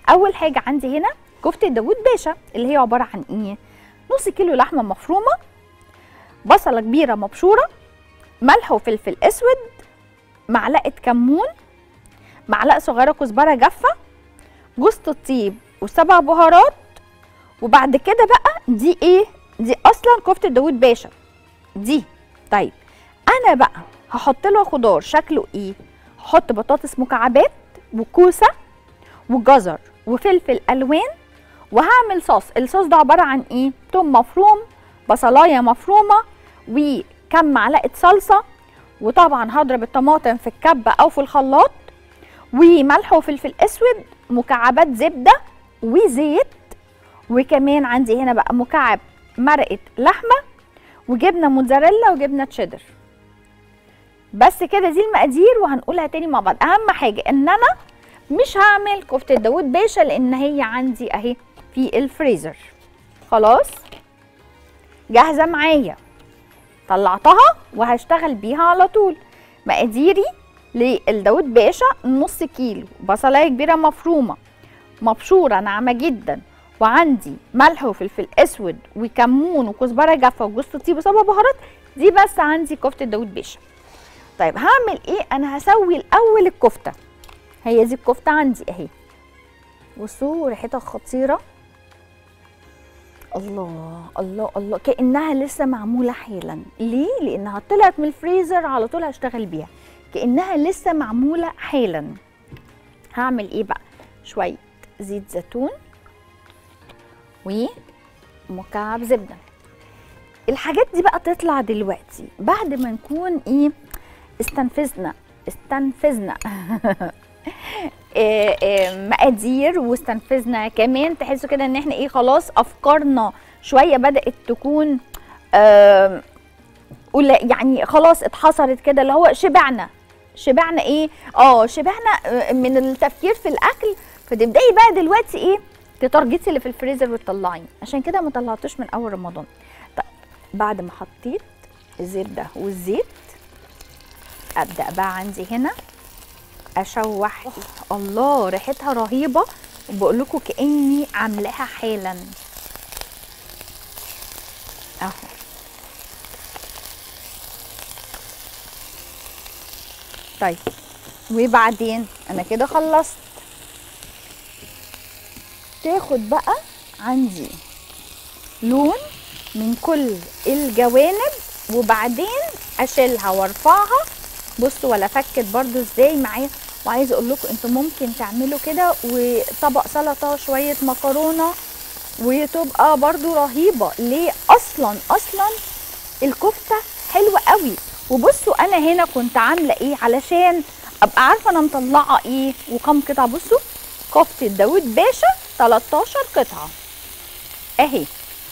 اول حاجه عندي هنا كفته داوود باشا اللي هي عباره عن ايه نص كيلو لحمه مفرومه بصله كبيره مبشوره ملح وفلفل اسود معلقه كمون معلقه صغيره كزبره جافه جوز الطيب وسبع بهارات وبعد كده بقى دي ايه دي اصلا كفته داوود باشا دي طيب انا بقى هحط له خضار شكله ايه هحط بطاطس مكعبات وكوسه وجزر وفلفل الوان وهعمل صوص الصوص ده عباره عن ايه توم مفروم بصلايه مفرومه وكم معلقه صلصه وطبعا هضرب الطماطم في الكبه او في الخلاط وملح وفلفل اسود مكعبات زبده وزيت وكمان عندي هنا بقى مكعب مرقه لحمه وجبنه موتزاريلا وجبنه تشيدر بس كده دي المقادير وهنقولها تاني مع بعض اهم حاجه ان انا مش هعمل كفته داوود باشا لان هي عندي اهي في الفريزر خلاص جاهزه معايا طلعتها وهشتغل بيها على طول مقاديري للداوود باشا نص كيلو بصلايه كبيره مفرومه مبشوره ناعمه جدا وعندي ملح وفلفل اسود وكمون وكزبره جافه وجوز الطيب وسبع بهارات دي بس عندي كفته داوود باشا طيب هعمل ايه انا هسوي الاول الكفته هي دي الكفته عندي اهي بصوا ريحتها خطيره الله الله الله كانها لسه معموله حالا ليه لانها طلعت من الفريزر على طول هشتغل بيها كانها لسه معموله حالا هعمل ايه بقى شويه زيت زيتون ومكعب زبده الحاجات دي بقى تطلع دلوقتي بعد ما نكون ايه استنفذنا استنفذنا إيه إيه مقادير واستنفذنا كمان تحسوا كده ان احنا ايه خلاص افكارنا شويه بدات تكون آه يعني خلاص اتحصرت كده اللي هو شبعنا شبعنا ايه اه شبعنا من التفكير في الاكل فتبداي بقى دلوقتي ايه تتارجتي اللي في الفريزر وتطلعيه عشان كده ما طلعتوش من اول رمضان طيب بعد ما حطيت الزبده والزيت ابدا بقى عندي هنا اشوح الله ريحتها رهيبه وبقول لكم كاني عاملاها حالا اهو طيب وبعدين انا كده خلصت تاخد بقى عندي لون من كل الجوانب وبعدين اشيلها وارفعها بصوا ولا فكت برضو ازاي معايا وعايزه اقول لكم انتوا ممكن تعملوا كده وطبق سلطه شويه مكرونه وتبقى برضو رهيبه ليه اصلا اصلا الكفته حلوه قوي وبصوا انا هنا كنت عامله ايه علشان ابقى عارفه انا مطلعه ايه وكم قطعه بصوا كفته داوود باشا 13 قطعه اهي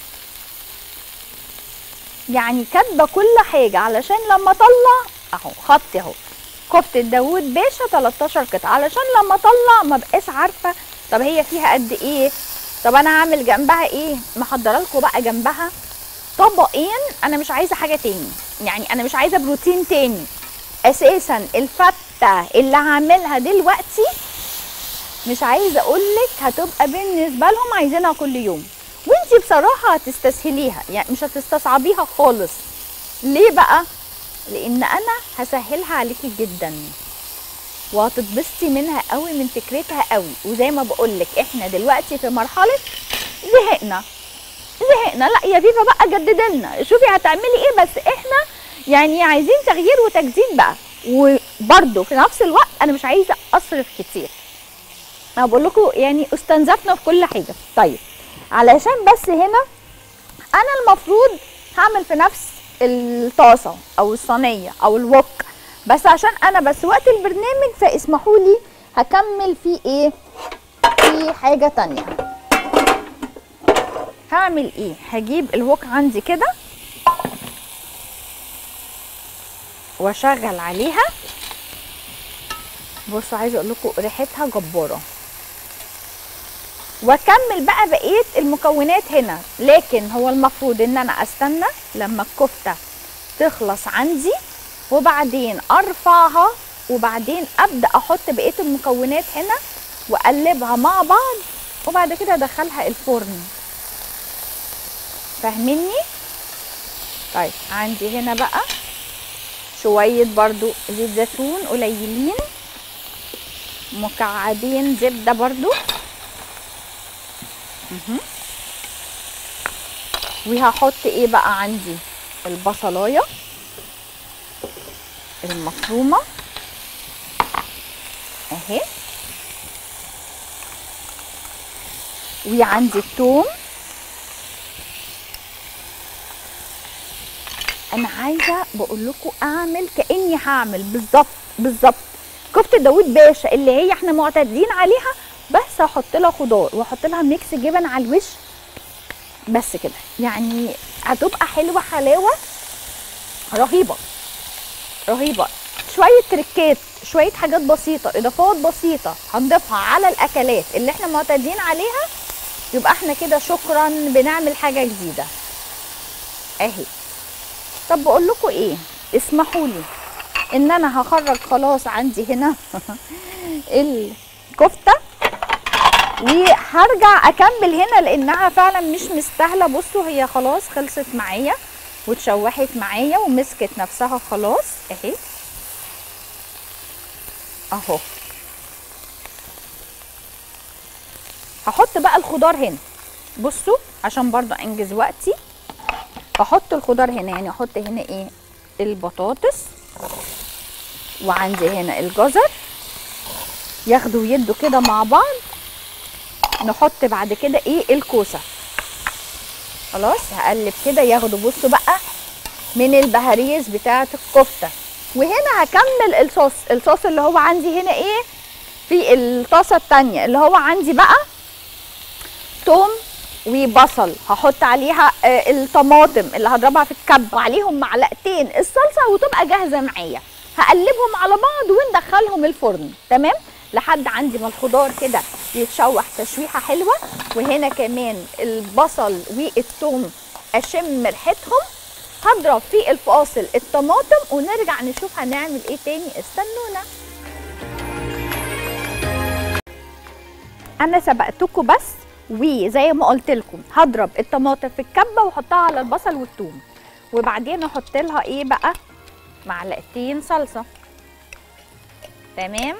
يعني كاتبه كل حاجه علشان لما اطلع اهو خط اهو كفته داوود باشا 13 قطعه علشان لما اطلع ما بقاش عارفه طب هي فيها قد ايه طب انا هعمل جنبها ايه محضره لكم بقى جنبها طبقين انا مش عايزه حاجه تاني يعني انا مش عايزه بروتين تاني اساسا الفته اللي هعملها دلوقتي مش عايزه اقول لك هتبقى بالنسبه لهم عايزينها كل يوم وانتي بصراحه هتستسهليها يعني مش هتستصعبيها خالص ليه بقى لان انا هسهلها عليكي جدا وهتتبسطي منها قوي من فكرتها قوي وزي ما بقول لك احنا دلوقتي في مرحله زهقنا زهقنا لا يا فيفا بقى جدد لنا شوفي هتعملي ايه بس احنا يعني عايزين تغيير وتجديد بقى وبرده في نفس الوقت انا مش عايزه اصرف كتير انا بقول لكم يعني استنزفنا في كل حاجه طيب علشان بس هنا انا المفروض هعمل في نفس الطاسه او الصينيه او الوك بس عشان انا بس وقت البرنامج فاسمحوا لي هكمل في ايه في حاجه تانية هعمل ايه هجيب الوك عندي كده واشغل عليها بصوا عايزه اقول لكم ريحتها جباره واكمل بقى بقيه المكونات هنا لكن هو المفروض ان انا استنى لما الكفته تخلص عندي وبعدين ارفعها وبعدين ابدا احط بقيه المكونات هنا واقلبها مع بعض وبعد كده ادخلها الفرن فاهميني طيب عندي هنا بقى شوية برضو زيت زيتون قليلين مكعبين زبدة برضو مهم. وهحط ايه بقى عندي البصلايه المفرومه اهي وعندي الثوم انا عايزه بقول لكم اعمل كاني هعمل بالظبط بالظبط كفته داوود باشا اللي هي احنا معتادين عليها بس هحط لها خضار واحط لها ميكس جبن على الوش بس كده يعني هتبقى حلوه حلاوه رهيبه رهيبه شويه تريكات شويه حاجات بسيطه اضافات بسيطه هنضيفها على الاكلات اللي احنا معتادين عليها يبقى احنا كده شكرا بنعمل حاجه جديده اهي طب بقول لكم ايه اسمحوا لي ان انا هخرج خلاص عندي هنا الكفته وهرجع اكمل هنا لانها فعلا مش مستاهله بصوا هي خلاص خلصت معايا واتشوحت معايا ومسكت نفسها خلاص اهي اهو هحط بقى الخضار هنا بصوا عشان برضو انجز وقتي هحط الخضار هنا يعني احط هنا ايه البطاطس وعندي هنا الجزر ياخدوا ويدوا كده مع بعض نحط بعد كده ايه الكوسه خلاص هقلب كده ياخدوا بصوا بقى من البهاريز بتاعه الكفته وهنا هكمل الصوص الصوص اللي هو عندي هنا ايه في الطاسه التانية اللي هو عندي بقى توم وبصل هحط عليها آه الطماطم اللي هضربها في الكب وعليهم معلقتين الصلصه وتبقى جاهزه معايا هقلبهم على بعض وندخلهم الفرن تمام لحد عندي ما الخضار كده يتشوح تشويحه حلوه وهنا كمان البصل والثوم اشم ريحتهم هضرب في الفاصل الطماطم ونرجع نشوف هنعمل ايه تاني استنونا انا سبقتكم بس وزي ما قلت لكم هضرب الطماطم في الكبه واحطها على البصل والثوم وبعدين احط لها ايه بقى معلقتين صلصه تمام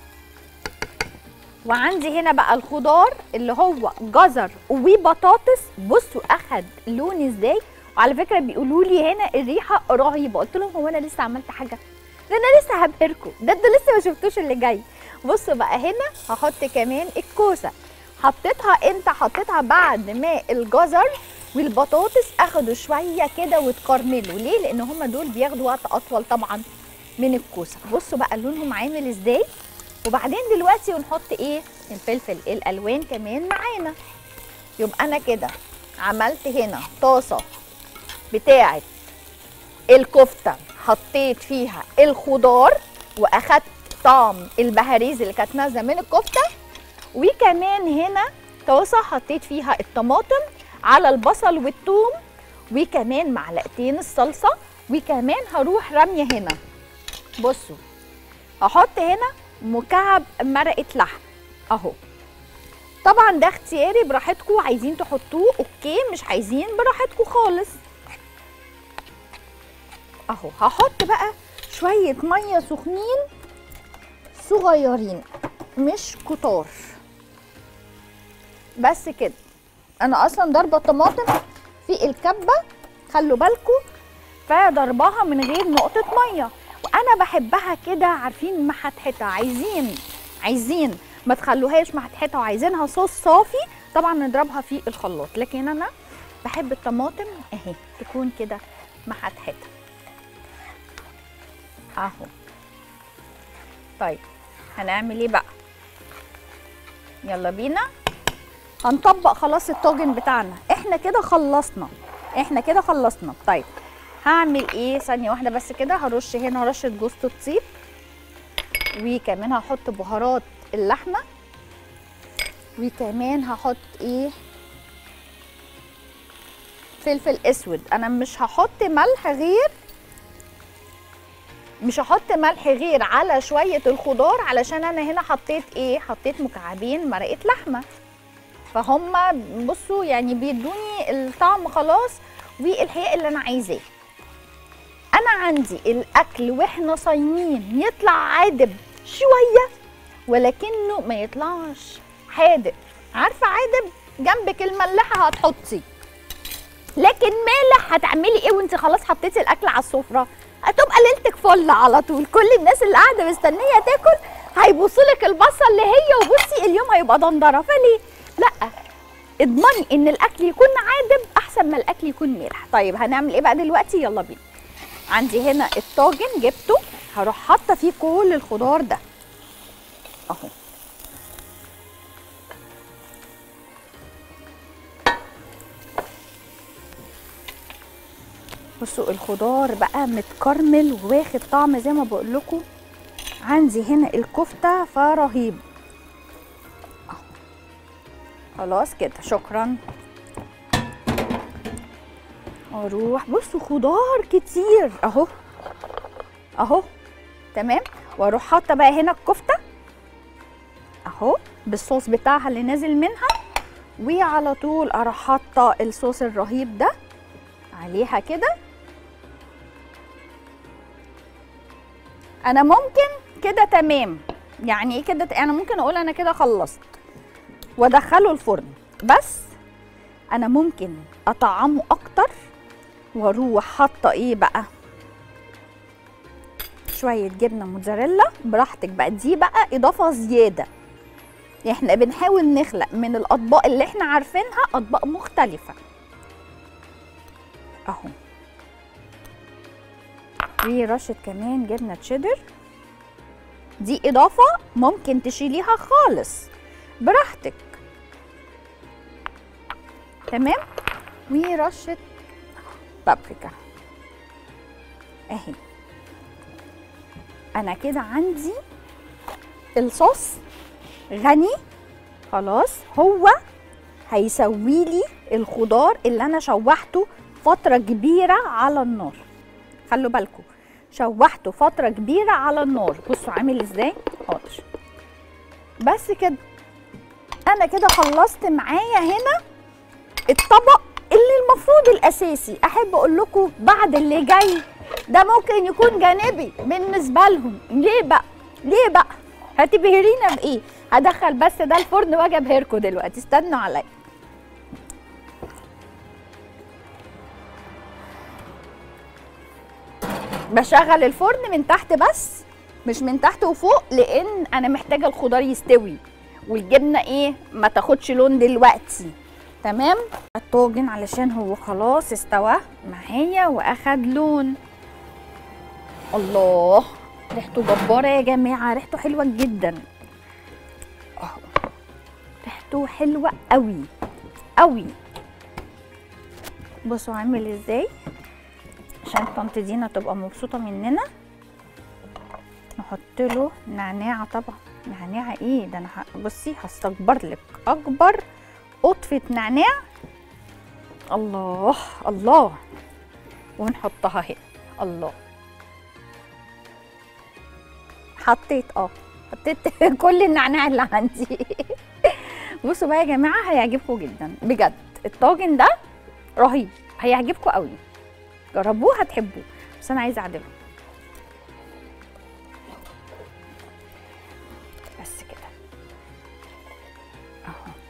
وعندي هنا بقى الخضار اللي هو جزر وبطاطس بصوا اخد لون ازاي وعلى فكره بيقولوا لي هنا الريحه رهيبه قلت لهم هو انا لسه عملت حاجه ده انا لسه هبهركم ده انتوا لسه ما شفتوش اللي جاي بصوا بقى هنا هحط كمان الكوسه حطيتها امتى حطيتها بعد ما الجزر والبطاطس اخدوا شويه كده واتكرملوا ليه لان هم دول بياخدوا وقت اطول طبعا من الكوسه بصوا بقى لونهم عامل ازاي وبعدين دلوقتي ونحط ايه الفلفل الالوان كمان معانا يبقى انا كده عملت هنا طاسه بتاعه الكفته حطيت فيها الخضار واخدت طعم البهاريز اللي كانت نازله من الكفته وكمان هنا طاسه حطيت فيها الطماطم على البصل والثوم وكمان معلقتين الصلصه وكمان هروح راميه هنا بصوا هحط هنا مكعب مرقه لحم اهو طبعا ده اختياري براحتكم عايزين تحطوه اوكي مش عايزين براحتكم خالص اهو هحط بقى شويه ميه سخنين صغيرين مش كتار بس كده انا اصلا ضربه الطماطم في الكبه خلوا بالكم فضربها من غير نقطه ميه وانا بحبها كده عارفين محتحته عايزين عايزين ما تخلوهاش محتحته وعايزينها صوص صافي طبعا نضربها في الخلاط لكن انا بحب الطماطم اهي تكون كده محتحته اهو طيب هنعمل ايه بقى يلا بينا هنطبق خلاص الطاجن بتاعنا احنا كده خلصنا احنا كده خلصنا طيب هعمل ايه ثانيه واحده بس كده هرش هنا رشه جوز الطيب وكمان هحط بهارات اللحمه وكمان هحط ايه فلفل اسود انا مش هحط ملح غير مش هحط ملح غير على شويه الخضار علشان انا هنا حطيت ايه حطيت مكعبين مرقه لحمه فهم بصوا يعني بيدوني الطعم خلاص والحقيقه اللي انا عايزاه انا عندي الاكل واحنا صايمين يطلع عادب شويه ولكنه ما يطلعش حادق عارفه عادب جنبك الملاحه هتحطي لكن مالح هتعملي ايه وانت خلاص حطيتي الاكل على السفره هتبقى ليلتك فل على طول كل الناس اللي قاعده مستنيه تاكل هيبصوا لك البصه اللي هي وبصي اليوم هيبقى دندره فليه لا اضمني ان الاكل يكون عادب احسن ما الاكل يكون مالح طيب هنعمل ايه بقى دلوقتي يلا بينا عندي هنا الطاجن جبته هروح حاطه فيه كل الخضار ده اهو بصوا الخضار بقى متكرمل وواخد طعم زي ما بقول لكم عندي هنا الكفته فرهيب أهو. خلاص كده شكرا اروح بصوا خضار كتير اهو اهو تمام واروح حاطه بقى هنا الكفته اهو بالصوص بتاعها اللي نازل منها وعلى طول اروح حاطه الصوص الرهيب ده عليها كده انا ممكن كده تمام يعني ايه كده انا ممكن اقول انا كده خلصت وادخله الفرن بس انا ممكن اطعمه اكتر واروح حاطه ايه بقى شويه جبنه موتزاريلا براحتك بقى دي بقى اضافه زياده احنا بنحاول نخلق من الاطباق اللي احنا عارفينها اطباق مختلفه اهو ورشه كمان جبنه تشيدر دي اضافه ممكن تشيليها خالص براحتك تمام ورشه بابريكا اهي انا كده عندي الصوص غني خلاص هو هيسوي لي الخضار اللي انا شوحته فتره كبيره على النار خلوا بالكم شوحته فتره كبيره على النار بصوا عامل ازاي حاضر بس كده انا كده خلصت معايا هنا الطبق اللي المفروض الاساسي احب اقول لكم بعد اللي جاي ده ممكن يكون جانبي بالنسبه لهم ليه بقى ليه بقى هتبهرينا بايه هدخل بس ده الفرن واجي ابهركم دلوقتي استنوا عليا بشغل الفرن من تحت بس مش من تحت وفوق لان انا محتاجه الخضار يستوي والجبنه ايه ما تاخدش لون دلوقتي تمام الطاجن علشان هو خلاص استوى معايا واخد لون الله ريحته جباره يا جماعه ريحته حلوه جدا اهو ريحته حلوه قوي قوي بصوا عامل ازاي عشان طنط دينا تبقى مبسوطه مننا نحط له نعناع طبعا نعناع ايه ده انا ه- بصي هستكبر لك اكبر قطفه نعناع الله الله ونحطها هنا الله حطيت اه حطيت كل النعناع اللي عندي بصوا بقى يا جماعه هيعجبكم جدا بجد الطاجن ده رهيب هيعجبكم قوي جربوه هتحبوه بس انا عايزه اعدله بس كده اهو